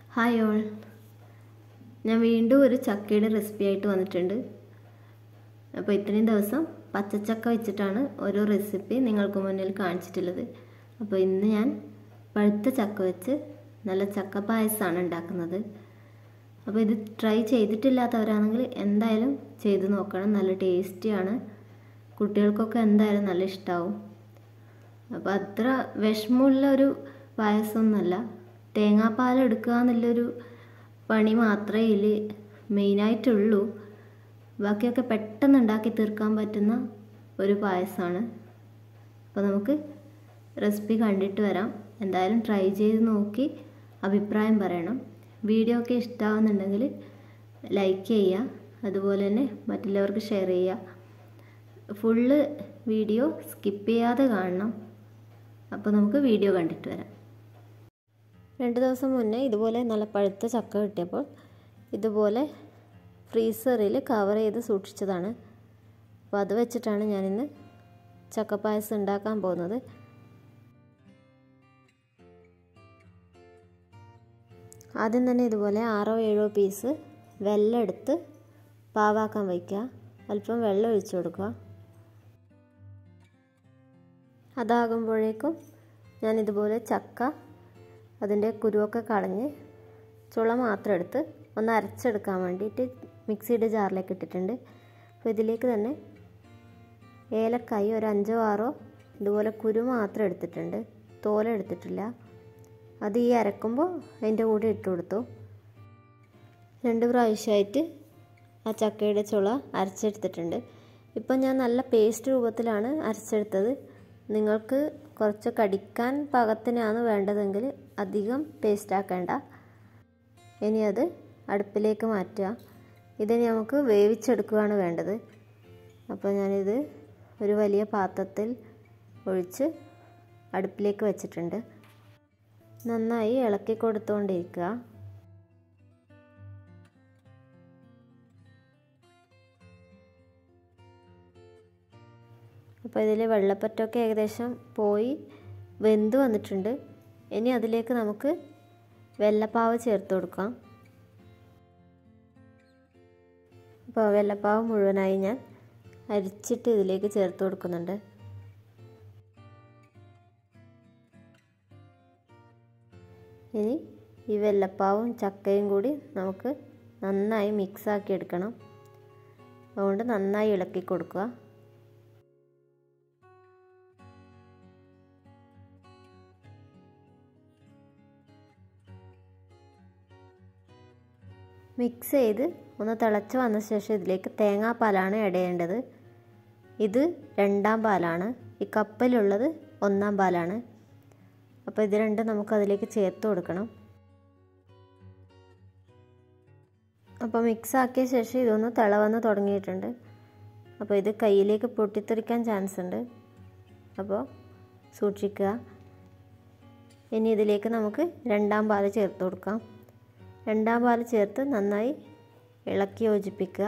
hi all ഞാൻ വീണ്ടും ഒരു ചക്കയുടെ റെസിപ്പി ആയിട്ട് വന്നിട്ടുണ്ട് അപ്പോൾ ഇത്രയും ദിവസം പച്ചച്ചക്ക വെച്ചിട്ടാണ് ഓരോ റെസിപ്പി നിങ്ങൾക്ക് മുന്നിൽ കാണിച്ചിട്ടുള്ളത് അപ്പോൾ ഇന്ന് ഞാൻ പഴുത്ത ചക്ക വെച്ച് നല്ല ചക്ക പായസമാണ് ഉണ്ടാക്കുന്നത് അപ്പോൾ ഇത് ട്രൈ ചെയ്തിട്ടില്ലാത്തവരാണെങ്കിൽ എന്തായാലും ചെയ്ത് നോക്കണം നല്ല ടേസ്റ്റിയാണ് കുട്ടികൾക്കൊക്കെ എന്തായാലും നല്ല ഇഷ്ടമാവും അപ്പോൾ അത്ര വിഷമമുള്ള ഒരു പായസമൊന്നുമല്ല തേങ്ങാപ്പാൽ എടുക്കുക എന്നുള്ളൊരു പണി മാത്രമേ ഇതിൽ മെയിനായിട്ടുള്ളൂ ബാക്കിയൊക്കെ പെട്ടെന്ന് ഉണ്ടാക്കി തീർക്കാൻ പറ്റുന്ന ഒരു പായസമാണ് അപ്പോൾ നമുക്ക് റെസിപ്പി കണ്ടിട്ട് വരാം എന്തായാലും ട്രൈ ചെയ്ത് നോക്കി അഭിപ്രായം പറയണം വീഡിയോ ഒക്കെ ഇഷ്ടമാവുന്നുണ്ടെങ്കിൽ ലൈക്ക് ചെയ്യുക അതുപോലെ തന്നെ മറ്റുള്ളവർക്ക് ഷെയർ ചെയ്യുക ഫുള്ള് വീഡിയോ സ്കിപ്പ് ചെയ്യാതെ കാണണം അപ്പോൾ നമുക്ക് വീഡിയോ കണ്ടിട്ട് വരാം രണ്ട് ദിവസം മുന്നേ ഇതുപോലെ നല്ല പഴുത്ത ചക്ക കിട്ടിയപ്പോൾ ഇതുപോലെ ഫ്രീസറിൽ കവർ ചെയ്ത് സൂക്ഷിച്ചതാണ് അപ്പോൾ അത് വെച്ചിട്ടാണ് ഞാനിന്ന് ചക്കപ്പായസം ഉണ്ടാക്കാൻ പോകുന്നത് ആദ്യം തന്നെ ഇതുപോലെ ആറോ ഏഴോ പീസ് വെള്ളം എടുത്ത് പാവാക്കാൻ വയ്ക്കുക അല്പം വെള്ളം ഒഴിച്ചു കൊടുക്കുക അതാകുമ്പോഴേക്കും ഞാൻ ഇതുപോലെ ചക്ക അതിൻ്റെ കുരുവൊക്കെ കളഞ്ഞ് ചുള മാത്രം എടുത്ത് ഒന്ന് അരച്ചെടുക്കാൻ വേണ്ടിയിട്ട് മിക്സിയുടെ ജാറിലേക്ക് ഇട്ടിട്ടുണ്ട് അപ്പോൾ ഇതിലേക്ക് തന്നെ ഏലക്കായി ഒരു അഞ്ചോ ആറോ ഇതുപോലെ കുരു മാത്രം എടുത്തിട്ടുണ്ട് തോല എടുത്തിട്ടില്ല അത് ഈ അരക്കുമ്പോൾ അതിൻ്റെ കൂടെ ഇട്ട് കൊടുത്തു രണ്ട് പ്രാവശ്യമായിട്ട് ആ ചക്കയുടെ ചുള അരച്ചെടുത്തിട്ടുണ്ട് ഇപ്പം ഞാൻ നല്ല പേസ്റ്റ് രൂപത്തിലാണ് അരച്ചെടുത്തത് നിങ്ങൾക്ക് കുറച്ച് കടിക്കാൻ പാകത്തിനാണ് വേണ്ടതെങ്കിൽ അധികം പേസ്റ്റ് ആക്കേണ്ട ഇനി അത് അടുപ്പിലേക്ക് മാറ്റുക ഇതിന് നമുക്ക് വേവിച്ചെടുക്കുകയാണ് വേണ്ടത് അപ്പോൾ ഞാനിത് ഒരു വലിയ പാത്രത്തിൽ ഒഴിച്ച് അടുപ്പിലേക്ക് വെച്ചിട്ടുണ്ട് നന്നായി ഇളക്കി കൊടുത്തുകൊണ്ടിരിക്കുക അപ്പോൾ ഇതിൽ വെള്ളപ്പറ്റൊക്കെ ഏകദേശം പോയി വെന്ത് വന്നിട്ടുണ്ട് ഇനി അതിലേക്ക് നമുക്ക് വെള്ളപ്പാവ് ചേർത്ത് കൊടുക്കാം അപ്പോൾ വെള്ളപ്പാവ് മുഴുവനായി ഞാൻ അരിച്ചിട്ട് ഇതിലേക്ക് ചേർത്ത് കൊടുക്കുന്നുണ്ട് ഇനി ഈ വെള്ളപ്പാവും ചക്കയും കൂടി നമുക്ക് നന്നായി മിക്സാക്കി എടുക്കണം അതുകൊണ്ട് നന്നായി ഇളക്കി കൊടുക്കുക മിക്സ് ചെയ്ത് ഒന്ന് തിളച്ച് വന്ന ശേഷം ഇതിലേക്ക് തേങ്ങാപ്പാലാണ് ആഡ് ചെയ്യേണ്ടത് ഇത് രണ്ടാം പാലാണ് ഈ കപ്പിലുള്ളത് ഒന്നാം പാലാണ് അപ്പോൾ ഇത് രണ്ടും നമുക്ക് അതിലേക്ക് ചേർത്ത് കൊടുക്കണം അപ്പോൾ മിക്സ് ആക്കിയ ശേഷം ഇതൊന്ന് തിള വന്ന് തുടങ്ങിയിട്ടുണ്ട് അപ്പോൾ ഇത് കയ്യിലേക്ക് പൊട്ടിത്തെറിക്കാൻ ചാൻസ് ഉണ്ട് അപ്പോൾ സൂക്ഷിക്കുക ഇനി ഇതിലേക്ക് നമുക്ക് രണ്ടാം പാല് ചേർത്ത് കൊടുക്കാം രണ്ടാം പാൽ ചേർത്ത് നന്നായി ഇളക്കി യോജിപ്പിക്കുക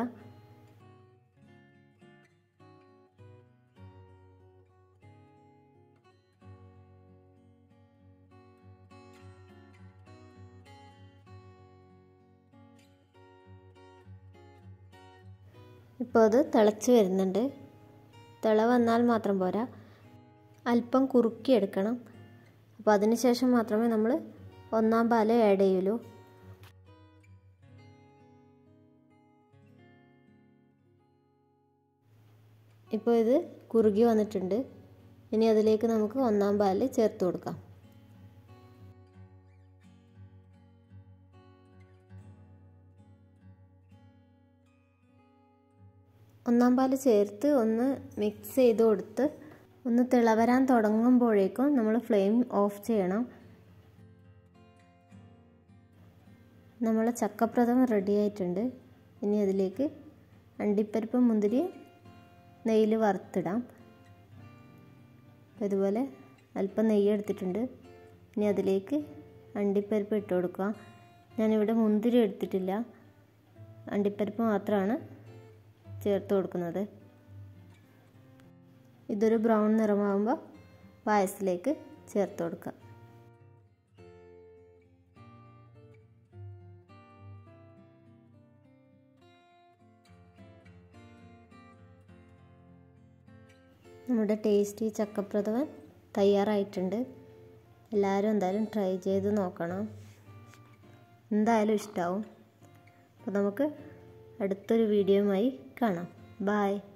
ഇപ്പോൾ അത് തിളച്ച് വരുന്നുണ്ട് തിള വന്നാൽ മാത്രം പോരാ അല്പം കുറുക്കിയെടുക്കണം അപ്പോൾ അതിന് ശേഷം മാത്രമേ നമ്മൾ ഒന്നാം പാല് ആഡ് ചെയ്യുള്ളൂ ഇപ്പോൾ ഇത് കുറുകി വന്നിട്ടുണ്ട് ഇനി അതിലേക്ക് നമുക്ക് ഒന്നാം പാല് ചേർത്ത് കൊടുക്കാം ഒന്നാം പാല് ചേർത്ത് ഒന്ന് മിക്സ് ചെയ്ത് കൊടുത്ത് ഒന്ന് തിളവരാൻ തുടങ്ങുമ്പോഴേക്കും നമ്മൾ ഫ്ലെയിം ഓഫ് ചെയ്യണം നമ്മളെ ചക്കപ്രഥമം റെഡി ആയിട്ടുണ്ട് ഇനി അതിലേക്ക് അണ്ടിപ്പരിപ്പ് മുന്തിരി നെയ്യിൽ വറുത്തിടാം ഇതുപോലെ അല്പം നെയ്യ് എടുത്തിട്ടുണ്ട് ഇനി അതിലേക്ക് അണ്ടിപ്പരിപ്പ് ഇട്ട് കൊടുക്കുക ഞാനിവിടെ മുന്തിരി എടുത്തിട്ടില്ല അണ്ടിപ്പരിപ്പ് മാത്രമാണ് ചേർത്ത് കൊടുക്കുന്നത് ഇതൊരു ബ്രൗൺ നിറമാകുമ്പോൾ പായസത്തിലേക്ക് ചേർത്ത് കൊടുക്കുക നമ്മുടെ ടേസ്റ്റി ചക്കപ്രഥമൻ തയ്യാറായിട്ടുണ്ട് എല്ലാവരും എന്തായാലും ട്രൈ ചെയ്ത് നോക്കണം എന്തായാലും ഇഷ്ടമാവും അപ്പോൾ നമുക്ക് അടുത്തൊരു വീഡിയോയുമായി കാണാം ബായ്